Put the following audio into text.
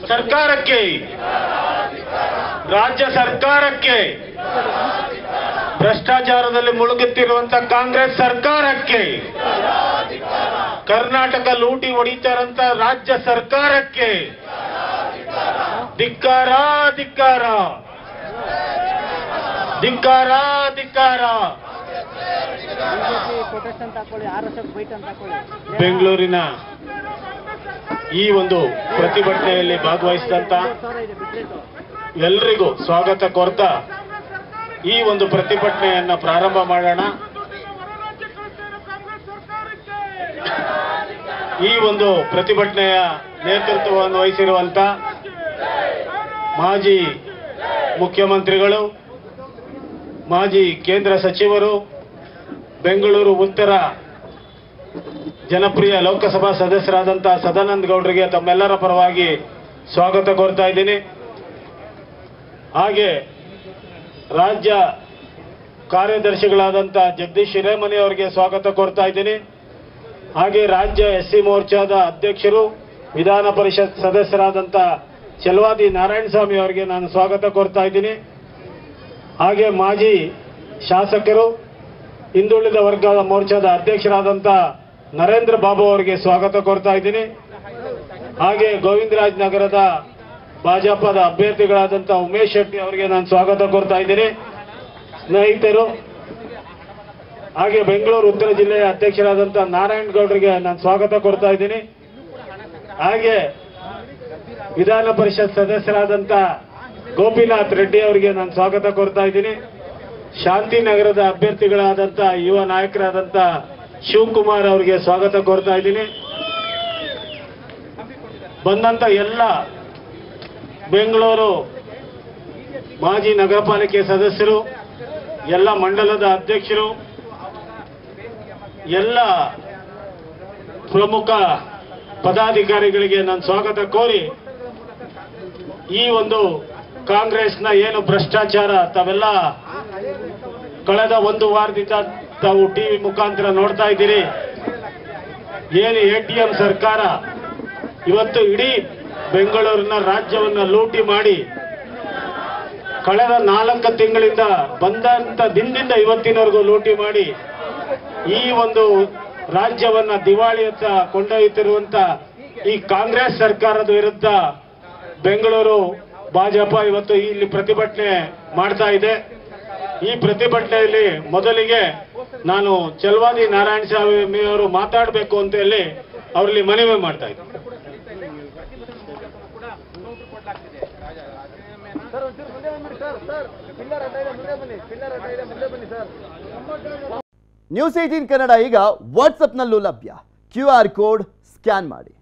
ಸರ್ಕಾರಕ್ಕೆ ರಾಜ್ಯ ಸರ್ಕಾರಕ್ಕೆ ಭ್ರಷ್ಟಾಚಾರದಲ್ಲಿ ಮುಳುಗುತ್ತಿರುವಂತ ಕಾಂಗ್ರೆಸ್ ಸರ್ಕಾರಕ್ಕೆ ಕರ್ನಾಟಕ ಲೂಟಿ ಹೊಡಿತಾರಂತ ರಾಜ್ಯ ಸರ್ಕಾರಕ್ಕೆ ಧಿಕ್ಕಾರ ಧಿಕ್ಕಾರ ಧಿಕ್ಕಾರ ಧಿಕ್ಕಾರ ಬಿಜೆಪಿ ಪ್ರೊಟೆಸ್ಟ್ ಅಂತ ಹಾಕೊಳ್ಳಿ ಆರ್ ಎಸ್ ಎಫ್ ಬೈಟ್ ಅಂತ ಹಾಕೊಳ್ಳಿ ಬೆಂಗಳೂರಿನ ಈ ಒಂದು ಪ್ರತಿಭಟನೆಯಲ್ಲಿ ಭಾಗವಹಿಸಿದಂತ ಸಾವಿರ ಇದೆ ಬಿಟ್ರೇಟು ಎಲ್ರಿಗೂ ಸ್ವಾಗತ ಕೋರ್ತಾ ಈ ಒಂದು ಪ್ರತಿಭಟನೆಯನ್ನ ಪ್ರಾರಂಭ ಮಾಡೋಣ ಈ ಒಂದು ಪ್ರತಿಭಟನೆಯ ನೇತೃತ್ವವನ್ನು ವಹಿಸಿರುವಂತ ಮಾಜಿ ಮುಖ್ಯಮಂತ್ರಿಗಳು ಮಾಜಿ ಕೇಂದ್ರ ಸಚಿವರು ಬೆಂಗಳೂರು ಉತ್ತರ ಜನಪ್ರಿಯ ಲೋಕಸಭಾ ಸದಸ್ಯರಾದಂತಹ ಸದಾನಂದ ಗೌಡರಿಗೆ ತಮ್ಮೆಲ್ಲರ ಪರವಾಗಿ ಸ್ವಾಗತ ಕೋರ್ತಾ ಇದ್ದೀನಿ ಹಾಗೆ ರಾಜ್ಯ ಕಾರ್ಯದರ್ಶಿಗಳಾದಂಥ ಜಗದೀಶ್ ಹಿರೇಮನಿ ಅವರಿಗೆ ಸ್ವಾಗತ ಕೋರ್ತಾ ಇದ್ದೀನಿ ಹಾಗೆ ರಾಜ್ಯ ಎಸ್ ಸಿ ಮೋರ್ಚಾದ ಅಧ್ಯಕ್ಷರು ವಿಧಾನ ಪರಿಷತ್ ಸದಸ್ಯರಾದಂಥ ಚೆಲವಾದಿ ನಾರಾಯಣಸ್ವಾಮಿ ಅವರಿಗೆ ನಾನು ಸ್ವಾಗತ ಕೋರ್ತಾ ಇದ್ದೀನಿ ಹಾಗೆ ಮಾಜಿ ಶಾಸಕರು ಹಿಂದುಳಿದ ವರ್ಗದ ಮೋರ್ಚಾದ ಅಧ್ಯಕ್ಷರಾದಂಥ ನರೇಂದ್ರ ಬಾಬು ಅವರಿಗೆ ಸ್ವಾಗತ ಕೋರ್ತಾ ಇದ್ದೀನಿ ಹಾಗೆ ಗೋವಿಂದರಾಜ್ ನಗರದ ಭಾಜಪದ ಅಭ್ಯರ್ಥಿಗಳಾದಂಥ ಉಮೇಶ್ ಶೆಟ್ಟಿ ಅವರಿಗೆ ನಾನು ಸ್ವಾಗತ ಕೋರ್ತಾ ಇದ್ದೀನಿ ಸ್ನೇಹಿತರು ಹಾಗೆ ಬೆಂಗಳೂರು ಉತ್ತರ ಜಿಲ್ಲೆಯ ಅಧ್ಯಕ್ಷರಾದಂಥ ನಾರಾಯಣ ಗೌಡರಿಗೆ ನಾನು ಸ್ವಾಗತ ಕೋರ್ತಾ ಇದ್ದೀನಿ ಹಾಗೆ ವಿಧಾನ ಪರಿಷತ್ ಸದಸ್ಯರಾದಂಥ ಗೋಪಿನಾಥ್ ರೆಡ್ಡಿ ಅವರಿಗೆ ನಾನು ಸ್ವಾಗತ ಕೋರ್ತಾ ಇದ್ದೀನಿ ಶಾಂತಿನಗರದ ಅಭ್ಯರ್ಥಿಗಳಾದಂಥ ಯುವ ನಾಯಕರಾದಂಥ ಶಿವಕುಮಾರ್ ಅವರಿಗೆ ಸ್ವಾಗತ ಕೋರ್ತಾ ಇದ್ದೀನಿ ಬಂದಂತ ಎಲ್ಲ ಬೆಂಗಳೂರು ಮಾಜಿ ನಗರ ಪಾಲಿಕೆ ಸದಸ್ಯರು ಎಲ್ಲ ಮಂಡಲದ ಅಧ್ಯಕ್ಷರು ಎಲ್ಲ ಪ್ರಮುಖ ಪದಾಧಿಕಾರಿಗಳಿಗೆ ನಾನು ಸ್ವಾಗತ ಕೋರಿ ಈ ಒಂದು ಕಾಂಗ್ರೆಸ್ನ ಏನು ಭ್ರಷ್ಟಾಚಾರ ತಾವೆಲ್ಲ ಕಳೆದ ಒಂದು ವಾರದಿಂದ ತಾವು ಟಿವಿ ಮುಖಾಂತರ ನೋಡ್ತಾ ಇದ್ದೀರಿ ಏನು ಎಟಿಎಂ ಸರ್ಕಾರ ಇವತ್ತು ಇಡೀ ಬೆಂಗಳೂರಿನ ರಾಜ್ಯವನ್ನ ಲೂಟಿ ಮಾಡಿ ಕಳೆದ ನಾಲ್ಕು ತಿಂಗಳಿಂದ ಬಂದಂತ ದಿನದಿಂದ ಇವತ್ತಿನವರೆಗೂ ಲೂಟಿ ಮಾಡಿ ಈ ಒಂದು ರಾಜ್ಯವನ್ನ ದಿವಾಳಿಯತ್ತ ಕೊಂಡೊಯ್ಯುತ್ತಿರುವಂತ ಈ ಕಾಂಗ್ರೆಸ್ ಸರ್ಕಾರದ ವಿರುದ್ಧ ಬೆಂಗಳೂರು ಭಾಜಪ ಇವತ್ತು ಇಲ್ಲಿ ಪ್ರತಿಭಟನೆ ಮಾಡ್ತಾ ಇದೆ ಈ ಪ್ರತಿಭಟನೆಯಲ್ಲಿ ಮೊದಲಿಗೆ ನಾನು ಚಲವಾದಿ ನಾರಾಯಣ ಸ್ವಾಮಿ ಅವರು ಮಾತಾಡಬೇಕು ಅಂತ ಹೇಳಿ ಅವರಲ್ಲಿ ಮನವಿ ಮಾಡ್ತಾ ಇದ್ದೀನಿ ಸರ್ ಒಂಚೂರು ಮುಂದೆ ಬನ್ನಿ ಸರ್ ಸರ್ ಪಿಲ್ಲರ್ ಅಡ್ಡ ಇದೆ ಮುಂದೆ ಬನ್ನಿ ಪಿಲ್ಲರ್ ಅಡ್ಡ ಇದೆ ಮುಂದೆ ಬನ್ನಿ ಸರ್ ನ್ಯೂಸ್ ಏಟೀನ್ ಕನ್ನಡ ಈಗ ವಾಟ್ಸಪ್ನಲ್ಲೂ ಲಭ್ಯ ಕ್ಯೂ ಆರ್ ಕೋಡ್ ಸ್ಕ್ಯಾನ್ ಮಾಡಿ